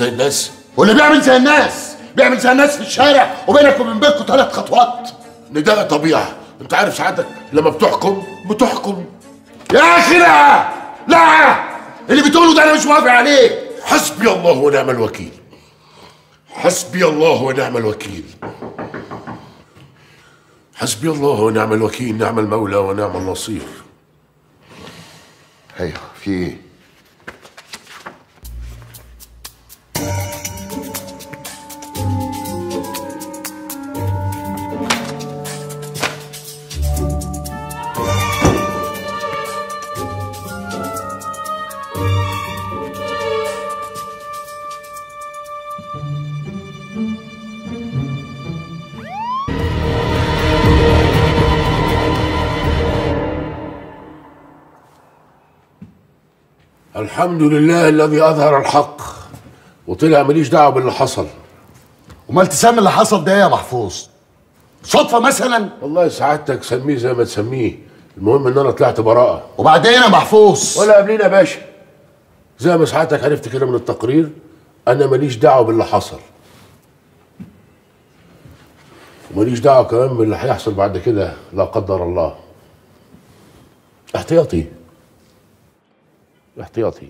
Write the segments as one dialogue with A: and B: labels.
A: زي الناس
B: واللي بيعمل زي الناس بيعمل زي الناس في الشارع وبينك وبين بيتكم ثلاث خطوات
A: ده طبيعه انت عارف سعادتك لما بتحكم بتحكم
B: يا اخي لا لا اللي بتقوله ده انا مش موافق عليه
A: حسبي الله ونعم الوكيل حسبي الله ونعم الوكيل حسبي الله ونعم الوكيل نعم المولى ونعم النصير
B: ايوه في ايه
A: الحمد لله الذي اظهر الحق وطلع ماليش دعوه باللي حصل
B: امال تسمي اللي حصل ده إيه يا محفوظ صدفه مثلا
A: والله سعادتك سميه زي ما تسميه المهم ان انا طلعت براءه
B: وبعدين يا محفوظ
A: ولا قبلينا يا باشا زي ما سعادتك عرفت كده من التقرير انا ماليش دعوه باللي حصل وماليش دعوه كمان باللي هيحصل بعد كده لا قدر الله احتياطي احتياطي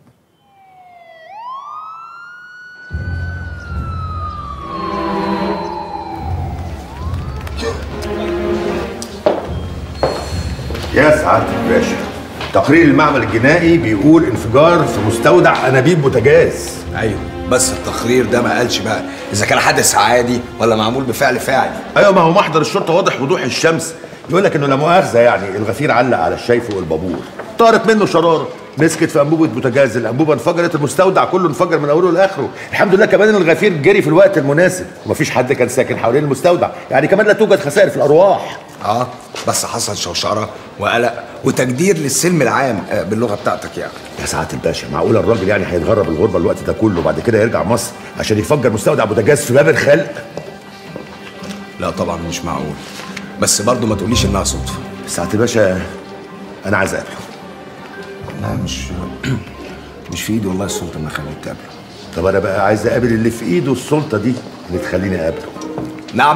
C: يا سعادة الباشا تقرير المعمل الجنائي بيقول انفجار في مستودع انابيب بوتاجاز
D: ايوه بس التقرير ده ما قالش بقى اذا كان حادث عادي ولا معمول بفعل فاعل
C: ايوه ما هو محضر الشرطه واضح وضوح الشمس يقول لك انه لا مؤاخذه يعني الغفير علق على الشاي فوق البابور طارت منه شراره مسكت في انبوبه بوتاجاز الانبوبه انفجرت المستودع كله انفجر من اوله لاخره الحمد لله كمان ان الغفير جري في الوقت المناسب ومفيش حد كان ساكن حوالين المستودع يعني كمان لا توجد خسائر في الارواح
D: اه بس حصل شوشره وقلق وتجدير للسلم العام آه، باللغه بتاعتك يعني
C: يا سعاده الباشا معقول الراجل يعني هيتغرب الغربه الوقت ده كله وبعد كده يرجع مصر عشان يفجر مستودع بوتاجاز في باب الخلق
D: لا طبعا مش معقول بس برضه ما تقوليش انها صدفه
C: سعاده الباشا انا عايز اقابله
D: لا مش مش في ايدي والله السلطه ان اخليه يتقابل
C: طب انا بقى عايز اقابل اللي في ايده السلطه دي اللي تخليني اقابله
D: نعم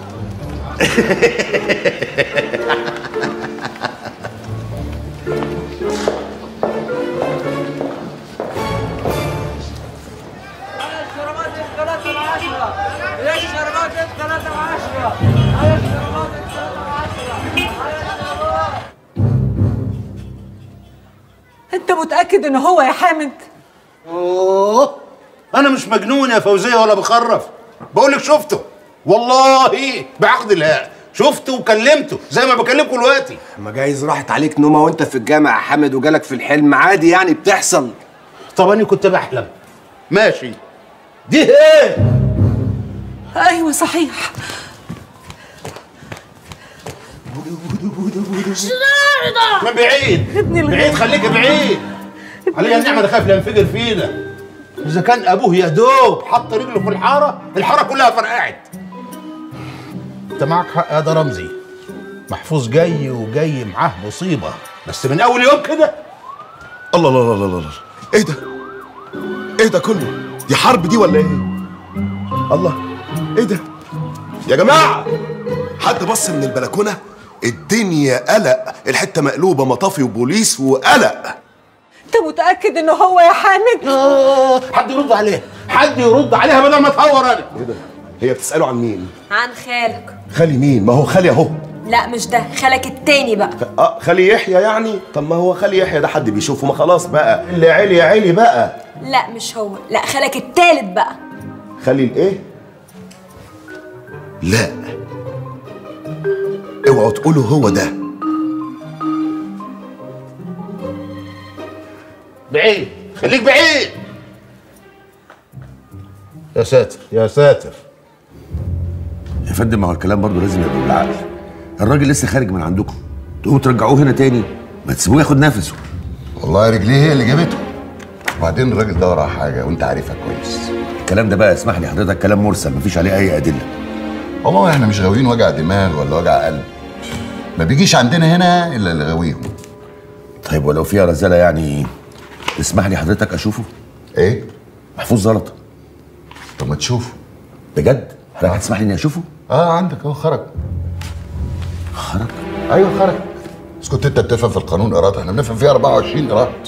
E: الشربات الثلاثة وعشرة يا الشربات الثلاثة وعشرة يا الشربات الثلاثة وعشرة يا الشربات
F: انت متاكد ان هو يا حامد
G: اوه انا مش مجنون يا فوزيه ولا بخرف بقول لك شفته والله بعقد الله شفته وكلمته زي ما بكلمكم دلوقتي
H: ما جايز راحت عليك نومه وانت في الجامع يا حامد وجالك في الحلم عادي يعني بتحصل
G: طب انا كنت بحلم ماشي دي ايه
F: ايوه صحيح
G: من بعيد
F: ابني الغالي.
G: بعيد خليك بعيد عليا النعمه ده خايف لا ينفجر فينا اذا كان ابوه يا دوب حط رجله في الحاره الحاره كلها فرقعت انت معك حق يا ده رمزي محفوظ جاي وجاي معاه مصيبه بس من اول يوم كده
I: الله الله الله الله الله ايه ده؟ ايه ده كله؟ دي حرب دي ولا ايه؟ الله ايه ده؟ يا جماعة حد بص من البلكونة الدنيا قلق الحتة مقلوبة مطافي وبوليس وقلق
F: انت متاكد ان هو يا حامد
G: آه حد يرد عليها حد يرد عليها بدل ما تهور انا
I: ايه ده؟ هي بتسأله عن مين؟
J: عن خالك
I: خالي مين؟ ما هو خالي اهو
J: لا مش ده خالك التاني بقى
I: اه خالي يحيى يعني؟ طب ما هو خالي يحيى ده حد بيشوفه ما خلاص بقى اللي عيلي يا عيلي بقى
J: لا مش هو لا خالك التالت بقى
I: خالي الايه؟ لا اوعوا تقولوا هو ده
G: بعيد خليك بعيد يا ساتر يا ساتر
C: يا فندم ما هو الكلام برضه لازم يبقى بالعقل الراجل لسه خارج من عندكم تقوموا ترجعوه هنا تاني ما تسيبوه ياخد نفسه
B: والله رجليه هي اللي جابته وبعدين الراجل ده وراه حاجه وانت عارفها كويس
C: الكلام ده بقى اسمح لي حضرتك كلام مرسل مفيش عليه اي ادله
B: والله احنا مش غاويين وجع دماغ ولا وجع قلب ما بيجيش عندنا هنا الا اللي غاويهم
C: طيب ولو فيها رزاله يعني تسمح لي حضرتك اشوفه
B: ايه
C: محفوظ زلطه
B: طب ما تشوفه
C: بجد حضرتك هتسمح لي اني اشوفه
B: اه عندك اهو خرج خرج ايوه خرج بس كنت انت بتفهم في القانون قرات احنا بنفهم فيه 24 قرات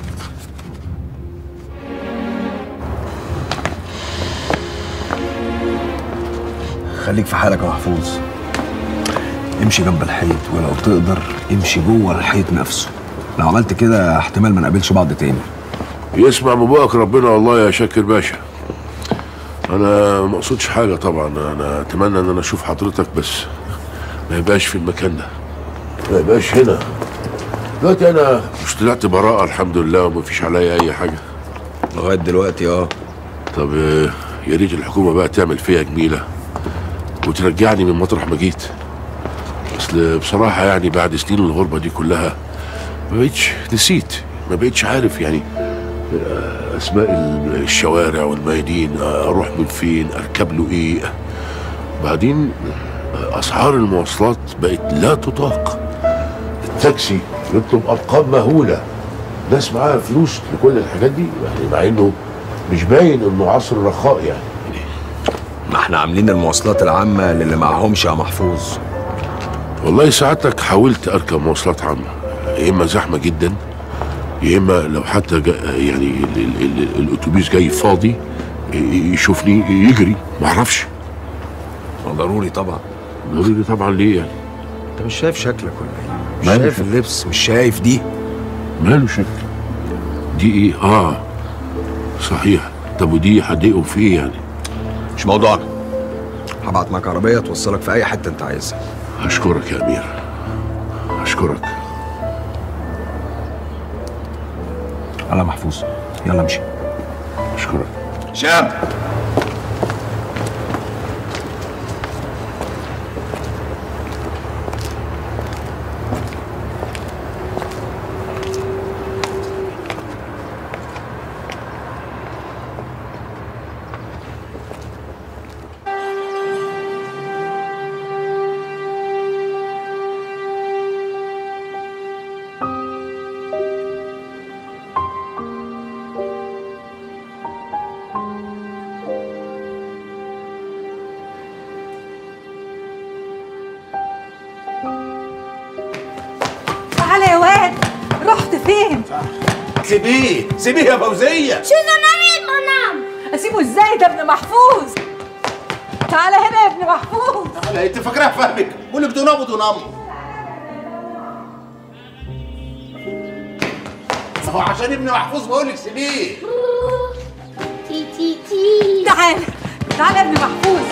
D: خليك في حالك يا محفوظ امشي جنب الحيط ولو تقدر امشي جوه الحيط نفسه لو عملت كده احتمال ما نقابلش بعض تاني
A: يسمع من بقك ربنا والله يا شاكر باشا انا ما اقصدش حاجه طبعا انا اتمنى ان انا اشوف حضرتك بس ما يبقاش في المكان ده ما يبقاش هنا دلوقتي انا مش طلعت براءه الحمد لله ومفيش عليا اي حاجه
D: لغايه دلوقتي اه
A: طب آه، يا ريت الحكومه بقى تعمل فيها جميله وترجعني من مطرح ما جيت اصل بصراحه يعني بعد سنين الغربه دي كلها ما بقتش نسيت ما بقتش عارف يعني آه، اسماء ال- الشوارع والميادين آه، اروح من فين اركب له ايه بعدين آه، اسعار المواصلات بقت لا تطاق التاكسي يطلب ارقام مهوله ناس معاها فلوس لكل الحاجات دي يعني مع انه مش باين انه عصر رخاء يعني
D: ما احنا عاملين المواصلات العامه للي معهمش يا محفوظ
A: والله ساعتك حاولت اركب مواصلات عامه يا اما زحمه جدا يا اما لو حتى جا يعني ال ال ال الاتوبيس جاي فاضي ي- يشوفني يجري ما اعرفش
D: ضروري طبعا
A: ضروري طبعا ليه يعني
D: انت مش شايف شكلك ولا ايه مش
A: ماله
D: شايف
A: شكل؟
D: اللبس مش شايف دي
A: ماله شكل دي ايه اه صحيح طب ودي هتضايقوا في ايه يعني
D: مش موضوعنا هبعت معاك عربيه توصلك في اي حته انت عايزها
A: اشكرك يا امير اشكرك
D: يلا محفوظ يلا امشي
A: اشكرك
D: شاب
F: تعالى يا واد رحت فين؟
G: سيبيه سيبيه يا فوزيه
F: شو زمان منام اسيبه ازاي ده ابن محفوظ تعالى هنا يا ابن محفوظ
G: لا انت فاكرها فهمك بقول لك دونامو دونامو هو عشان ابن محفوظ بقول لك سيبيه
F: تي تي تي تعالى تعالى يا ابن محفوظ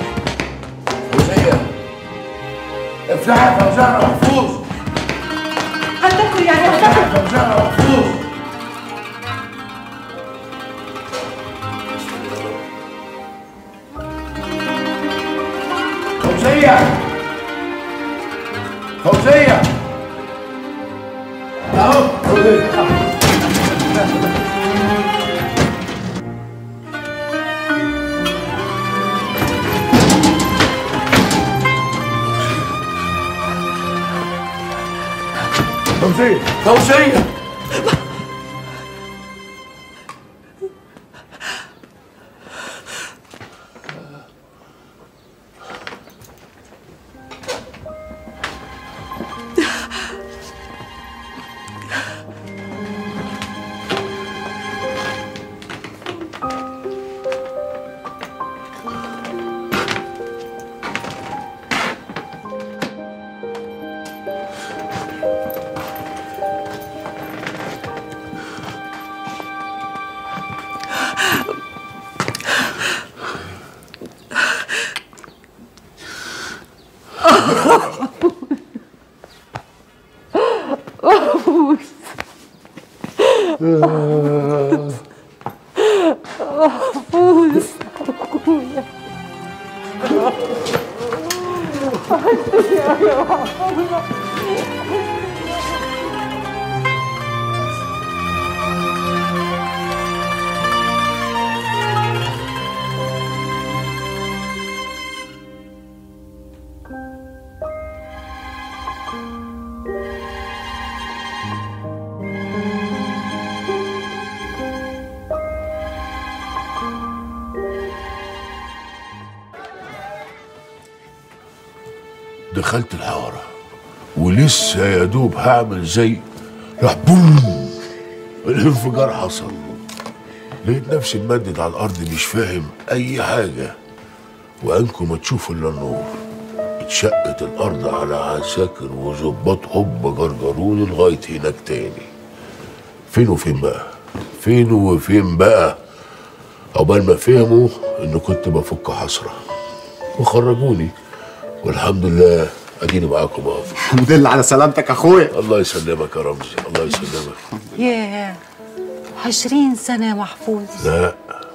A: فوزيه افتحي يا فوزيه يا محفوظ
F: هتاكل يعني هتاكل
A: فوزيه يا محفوظ فوزيه فوزيه اهو فوزيه فوزيه فوزيه
F: محفوظ اخويا يا محفوظ
A: دخلت الحاره ولسه يا دوب هعمل زي راح بوم الانفجار حصل لقيت نفسي ممدد على الارض مش فاهم اي حاجه وانكم ما تشوفوا الا النور اتشقت الارض على عساكر وظباط هوب جرجروني لغايه هناك تاني فين وفين بقى فين وفين بقى عقبال ما فهموا ان كنت بفك حسره وخرجوني والحمد لله اديني معاكم اهو
H: الحمد لله على سلامتك اخويا
A: الله يسلمك يا رمزي الله يسلمك
F: ياه عشرين سنة يا محفوظ
A: لا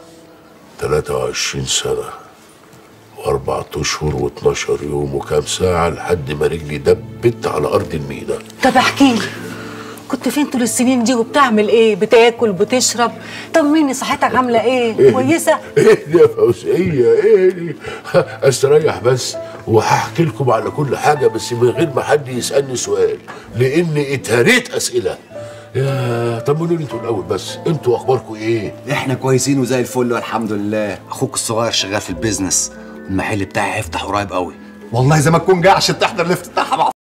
A: 23 سنة وأربع أشهر و12 يوم وكام ساعة لحد ما رجلي دبت على أرض المينا
F: طب احكي لي كنت فين طول السنين دي وبتعمل ايه بتاكل بتشرب طمني صحتك عامله ايه كويسه
A: إيه دي يا فوزية إيه دي أستريح بس وهحكي لكم على كل حاجة بس من غير ما حد يسألني سؤال لأني اتهريت أسئلة يا طمنوني انتوا الأول بس انتوا أخباركم إيه؟
H: احنا كويسين وزي الفل والحمد لله اخوك الصغير شغال في البيزنس المحل بتاعي هيفتح قريب قوي والله زي ما تكون جاي عشان تحضر الافتتاح